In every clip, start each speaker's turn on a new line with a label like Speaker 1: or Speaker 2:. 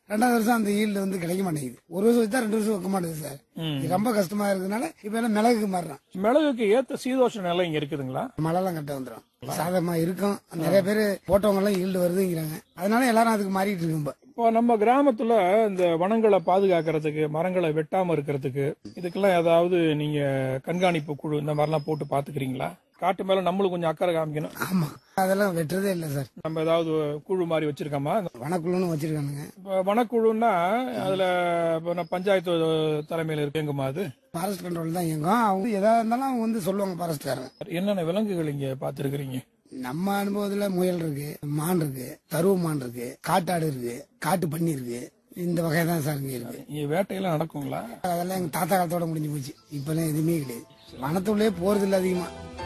Speaker 1: ரெண்டாவது வருஷம் அந்த ஈல்டு வந்து கிடைக்க மாட்டேங்குது ஒரு வருஷம் வச்சா ரெண்டு வருஷம் வைக்க மாட்டேங்குது சார்
Speaker 2: ம்.
Speaker 1: இது ரொம்ப கஷ்டமா இருக்கிறதுனால இப்ப எல்லாம் மிளகுக்கு மாறுறான்
Speaker 2: மிளகுக்கு ஏத்த சீதோஷ நிலை இங்க இருக்குதுங்களா
Speaker 1: மழைலாம் கட்ட வந்துடும் சாதகமா இருக்கும் நிறைய பேர் போட்டவங்க எல்லாம் ஈல்டு வருதுங்கிறாங்க அதனால எல்லாரும் அதுக்கு மாறிட்டு இருக்கும் இப்ப
Speaker 2: இப்போ நம்ம கிராமத்துல இந்த வனங்களை பாதுகாக்கிறதுக்கு மரங்களை வெட்டாம இருக்கிறதுக்கு இதுக்கெல்லாம் ஏதாவது நீங்க கண்காணிப்பு குழு இந்த மாதிரிலாம் போட்டு பாத்துக்கிறீங்களா காட்டு மேல நம்மளும் கொஞ்சம் அக்கறை காமிக்கணும்
Speaker 1: ஆமா அதெல்லாம் வெட்டுறதே இல்லை சார்
Speaker 2: நம்ம ஏதாவது குழு மாதிரி வச்சிருக்கோமா
Speaker 1: வனக்குழுன்னு வச்சிருக்கானுங்க
Speaker 2: இப்போ வனக்குழுன்னா அதுல இப்போ நம்ம பஞ்சாயத்து தலைமையில இருக்குங்கம்மா அது
Speaker 1: ஃபாரஸ்ட் கண்ட்ரோல் தான் இயங்கும் அவங்க எதா இருந்தாலும் அவங்க வந்து சொல்லுவாங்க ஃபாரஸ்ட்காரங்க
Speaker 2: என்னென்ன விலங்குகள் இங்க பாத்துருக்கிறீங்க
Speaker 1: நம்ம அனுபவத்துல முயல் இருக்கு மான் இருக்கு கருவு மான் இருக்கு காட்டாடு இருக்கு காட்டு பன்னி இருக்கு இந்த வகை தான் சார் இங்க இருக்கு
Speaker 2: இங்க வேட்டையெல்லாம் நடக்குங்களா
Speaker 1: அதெல்லாம் எங்க தாத்தா காலத்தோட முடிஞ்சு போச்சு இப்பெல்லாம் எதுவுமே கிடையாது வனத்துள்ளே போறது இல்லை அதிகமா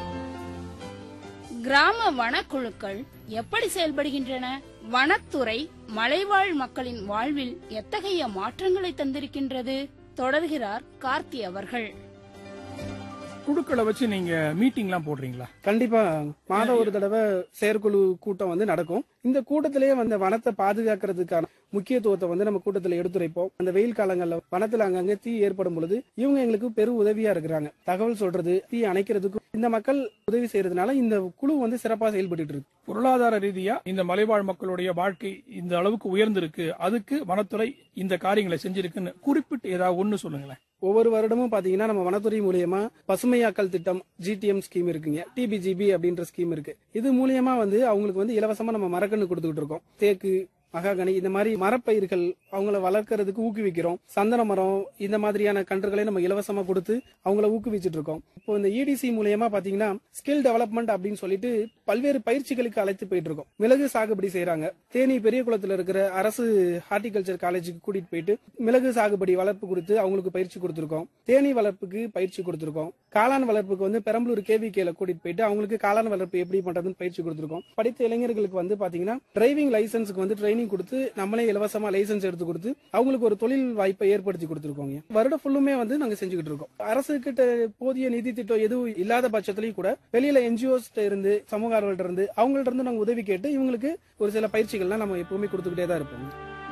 Speaker 3: கிராம வனக்குழுக்கள் எப்படி செயல்படுகின்றன வனத்துறை மலைவாழ் மக்களின் வாழ்வில் எத்தகைய மாற்றங்களை தந்திருக்கின்றது தொடர்கிறார் கார்த்தி அவர்கள்
Speaker 2: குழுக்களை வச்சு நீங்க மீட்டிங்லாம் போடுறீங்களா
Speaker 4: கண்டிப்பா மாதம் ஒரு தடவை செயற்குழு கூட்டம் வந்து நடக்கும் இந்த கூட்டத்திலேயே வந்து வனத்தை பாதுகாக்கிறதுக்கான முக்கியத்துவத்தை வந்து நம்ம கூட்டத்துல எடுத்துரைப்போம் அந்த வெயில் காலங்கள்ல வனத்துல அங்கங்க தீ ஏற்படும் பொழுது இவங்க எங்களுக்கு பெரும் உதவியா இருக்கிறாங்க தகவல் சொல்றது தீ அணைக்கிறதுக்கு இந்த மக்கள் உதவி செய்யறதுனால இந்த குழு வந்து சிறப்பா செயல்பட்டு இருக்கு
Speaker 2: பொருளாதார ரீதியா இந்த மலைவாழ் மக்களுடைய வாழ்க்கை இந்த அளவுக்கு உயர்ந்திருக்கு அதுக்கு வனத்துறை இந்த காரியங்களை செஞ்சிருக்குன்னு குறிப்பிட்டு ஏதாவது ஒண்ணு சொல்லுங்களேன்
Speaker 4: ஒவ்வொரு வருடமும் பாத்தீங்கன்னா நம்ம வனத்துறை மூலியமா பசுமையாக்கல் திட்டம் ஜிடிஎம் ஸ்கீம் இருக்குங்க டிபிஜிபி அப்படின்ற ஸ்கீம் இருக்கு இது மூலியமா வந்து அவங்களுக்கு வந்து இலவசமா நம்ம மரக்கன்று கொடுத்துக்கிட்டு இருக்கோம் தேக்கு மகாகனி இந்த மாதிரி மரப்பயிர்கள் அவங்கள வளர்க்கறதுக்கு ஊக்குவிக்கிறோம் சந்தன மரம் இந்த மாதிரியான கன்றுகளை நம்ம இலவசமா கொடுத்து அவங்கள ஊக்குவிச்சிட்டு இருக்கோம் இப்போ இந்த இடிசி மூலியமா பாத்தீங்கன்னா ஸ்கில் டெவலப்மெண்ட் அப்படின்னு சொல்லிட்டு பல்வேறு பயிற்சிகளுக்கு அழைத்து போயிட்டு இருக்கோம் மிளகு சாகுபடி செய்யறாங்க தேனி பெரிய குளத்துல இருக்கிற அரசு ஹார்டிகல்ச்சர் காலேஜுக்கு கூட்டிட்டு போயிட்டு மிளகு சாகுபடி வளர்ப்பு கொடுத்து அவங்களுக்கு பயிற்சி கொடுத்திருக்கோம் தேனி வளர்ப்புக்கு பயிற்சி கொடுத்திருக்கோம் காளான் வளர்ப்புக்கு வந்து பெரம்பலூர் கேவிகேல கூட்டிட்டு போயிட்டு அவங்களுக்கு காளான் வளர்ப்பு எப்படி பண்றதுன்னு பயிற்சி கொடுத்திருக்கோம் படித்த இளைஞர்களுக்கு வந்து பாத்தீங்கன்னா டிரைவிங் லைசன்ஸ்க்கு வந்து ட்ரைனிங் கொடுத்து நம்மளே இலவசமா லைசன்ஸ் எடுத்து கொடுத்து அவங்களுக்கு ஒரு தொழில் வாய்ப்பை ஏற்படுத்தி கொடுத்திருக்கோங்க வருடம் ஃபுல்லுமே வந்து நாங்க செஞ்சுக்கிட்டு இருக்கோம் அரசு கிட்ட போதிய நிதி திட்டம் எதுவும் இல்லாத பட்சத்திலையும் கூட வெளியில என்ஜிஓஸ் இருந்து சமூக ஆர்வலர்ட்ட இருந்து அவங்கள்ட்ட இருந்து நாங்க உதவி கேட்டு இவங்களுக்கு ஒரு சில பயிற்சிகள்லாம் நம்ம எப்பவுமே கொடுத்துக்கிட்டே தான் இருப்போம்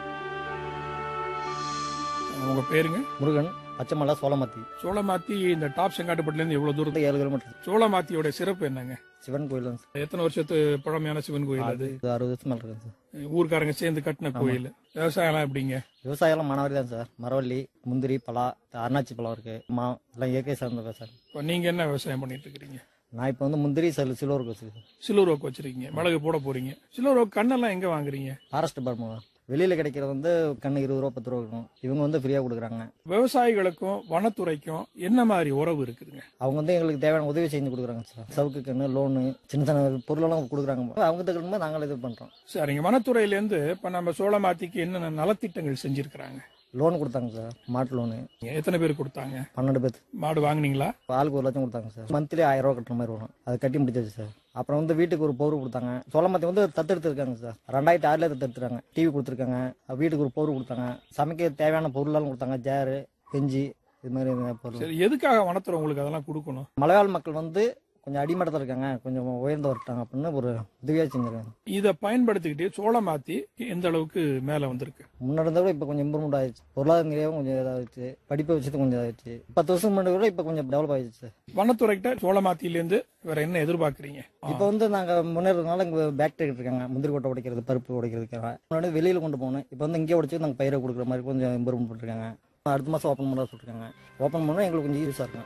Speaker 2: உங்க பேருங்க
Speaker 5: முருகன் பச்சைமலை சோளமத்தி
Speaker 2: சோளமாத்தி இந்த டாப் செங்காட்டுப்பட்டுல இருந்து எவ்வளவு தூரத்துக்கு
Speaker 5: ஏழு கிலோமீட்டர்
Speaker 2: சோளமாத்தியோட சிறப்பு என்னங்க
Speaker 5: சிவன் கோயில் தான் சார்.
Speaker 2: எத்தனை வருஷத்து பழமையான சிவன் கோயில் அது
Speaker 5: இது அறுபது வருஷம் மேல இருக்கு சார்
Speaker 2: ஊர்க்காரங்க சேர்ந்து கட்டின கோயில் விவசாயம்லாம் எப்படிங்க
Speaker 5: விவசாயம் மானவரி தான் சார் மரவள்ளி முந்திரி பலா அருணாச்சி பழம் இருக்கு மா எல்லாம் இயற்கை சார்ந்த விவசாயம்
Speaker 2: இப்போ நீங்க என்ன விவசாயம் பண்ணிட்டு இருக்கிறீங்க
Speaker 5: நான் இப்போ வந்து முந்திரி செல் சிலோருக்கு வச்சிருக்கேன்
Speaker 2: சில்லூர் ரோக்கு வச்சிருக்கீங்க மிளகு போட போறீங்க சில்லூர் ரோக்கு கண்ணெல்லாம் எங்க வாங்குறீங்க
Speaker 5: ஃபாரஸ்ட் டிபார்ட்மெண்ட் வெளியில கிடைக்கிறது வந்து கண்ணு இருபது ரூபா பத்து ரூபா இருக்கும் இவங்க வந்து ஃப்ரீயா கொடுக்குறாங்க
Speaker 2: விவசாயிகளுக்கும் வனத்துறைக்கும் என்ன மாதிரி உறவு இருக்குதுங்க
Speaker 5: அவங்க வந்து எங்களுக்கு தேவையான உதவி செஞ்சு கொடுக்குறாங்க சார் சவுக்கு கண்ணு லோனு சின்ன சின்ன பொருளெல்லாம் கொடுக்குறாங்க அவங்க தகுந்த நாங்கள் இது பண்றோம்
Speaker 2: சரிங்க வனத்துறையில இருந்து இப்ப நம்ம சோளமாத்திக்கு என்னென்ன நலத்திட்டங்கள் செஞ்சிருக்கிறாங்க
Speaker 5: லோன் கொடுத்தாங்க சார் மாட்டு லோனு
Speaker 2: எத்தனை பேர் கொடுத்தாங்க
Speaker 5: பன்னெண்டு பேர்
Speaker 2: மாடு வாங்குனீங்களா
Speaker 5: ஆளுக்கு ஒரு லட்சம் கொடுத்தாங்க சார் மந்த்லி ஆயிரம் ரூபா கட்டுற மாதிரி வரும் அது கட்டி முடிச்சாச்சு சார் அப்புறம் வந்து வீட்டுக்கு ஒரு பவுர் கொடுத்தாங்க சோளமத்தி வந்து தத்தெடுத்துருக்காங்க சார் ரெண்டாயிரத்தி ஆறுல தத்தெடுத்துறாங்க டிவி கொடுத்துருக்காங்க வீட்டுக்கு ஒரு பவுர் கொடுத்தாங்க சமைக்க தேவையான பொருளெல்லாம் கொடுத்தாங்க ஜேரு பெஞ்சி இது மாதிரி நிறைய பொருள்
Speaker 2: சரி எதுக்காக வனத்துறை உங்களுக்கு அதெல்லாம் கொடுக்கணும்
Speaker 5: மலையாள மக்கள் வந்து கொஞ்சம் அடிமட்டத்தில் இருக்காங்க கொஞ்சம் உயர்ந்து வரட்டாங்க அப்படின்னு ஒரு உதவியாக செஞ்சிருக்காங்க
Speaker 2: இதை பயன்படுத்திக்கிட்டு சோளமாத்தி எந்த அளவுக்கு மேல வந்திருக்கு
Speaker 5: முன்னாடி இருந்ததை விட இப்போ கொஞ்சம் இம்ப்ரூவ்மெண்ட் ஆயிடுச்சு பொருளாதார நிறையாவும் கொஞ்சம் இதாகிடுச்சு படிப்பை வச்சது கொஞ்சம் இதாகிடுச்சு பத்து வருஷம் முன்னாடி விட இப்போ கொஞ்சம் டெவலப் ஆயிடுச்சு சார்
Speaker 2: வனத்துறைகிட்ட சோளமாத்தில இருந்து வேற என்ன எதிர்பார்க்கறீங்க
Speaker 5: இப்போ வந்து நாங்கள் முன்னேறதுனால இங்கே பேக்டரி இருக்காங்க முந்திரி கொட்டை உடைக்கிறது பருப்பு உடைக்கிறதுக்காக முன்னாடி வெளியில் கொண்டு போகணும் இப்போ வந்து இங்கே உடைச்சு நாங்கள் பயிரை கொடுக்குற மாதிரி கொஞ்சம் இம்ப்ரூவ்மெண்ட் பண்ணிருக்காங்க அடுத்த மாதம் ஓப்பன் பண்ண சொல்லிருக்காங்க ஓப்பன் பண்ணால் எங்களுக்கு கொஞ்சம் யூஸாக இருக்கும்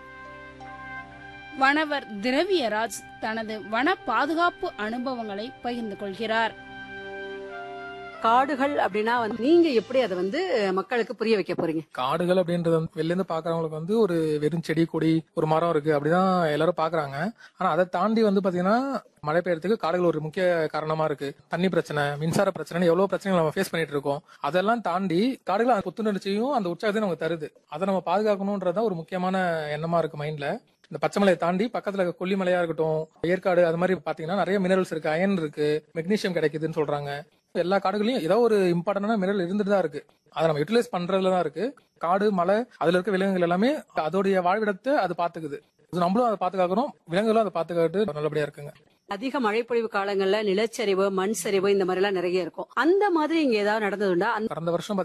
Speaker 3: வனவர் திரவியராஜ் தனது வன பாதுகாப்பு அனுபவங்களை பகிர்ந்து கொள்கிறார்
Speaker 6: காடுகள் அப்படின்னா வந்து நீங்க எப்படி அதை வந்து மக்களுக்கு புரிய வைக்க போறீங்க
Speaker 7: காடுகள் அப்படின்றது வந்து வெளில இருந்து பாக்குறவங்களுக்கு வந்து ஒரு வெறும் செடி கொடி ஒரு மரம் இருக்கு அப்படிதான் எல்லாரும் பாக்குறாங்க ஆனா அதை தாண்டி வந்து பாத்தீங்கன்னா மழை பெய்யறதுக்கு காடுகள் ஒரு முக்கிய காரணமா இருக்கு தண்ணி பிரச்சனை மின்சார பிரச்சனை எவ்வளவு பிரச்சனைகள் நம்ம ஃபேஸ் பண்ணிட்டு இருக்கோம் அதெல்லாம் தாண்டி காடுகள் அந்த புத்துணர்ச்சியும் அந்த உற்சாகத்தையும் நமக்கு தருது அதை நம்ம பாதுகாக்கணும்ன்றதுதான் ஒரு முக்கியமான எண்ணமா இருக்கு மைண்ட்ல இந்த பச்சைமலையை தாண்டி பக்கத்துல இருக்க கொல்லிமலையா இருக்கட்டும் ஏற்காடு அது மாதிரி பாத்தீங்கன்னா நிறைய மினரல்ஸ் இருக்கு அயன் இருக்கு மெக்னீசியம் கிடைக்குதுன்னு சொல்றாங்க எல்லா காடுகளையும் ஏதோ ஒரு இம்பார்ட்டன்டான மினரல் இருந்துட்டு தான் இருக்கு அதை நம்ம யூட்டிலைஸ் பண்றதுல தான் இருக்கு காடு மலை அதுல இருக்க விலங்குகள் எல்லாமே அதோடைய வாழ்விடத்தை அது பாத்துக்குது இது நம்மளும் அதை பாத்துக்காக்கிறோம் விலங்குகளும் அதை பாத்துக்கிட்டு நல்லபடியா இருக்குங்க
Speaker 6: அதிக மழைப்பொழிவு காலங்கள்ல நிலச்சரிவு மண் சரிவு இந்த மாதிரி எல்லாம் நிறைய இருக்கும் அந்த மாதிரி இங்க ஏதாவது நடந்ததுண்டா அந்த
Speaker 7: கடந்த வருஷம்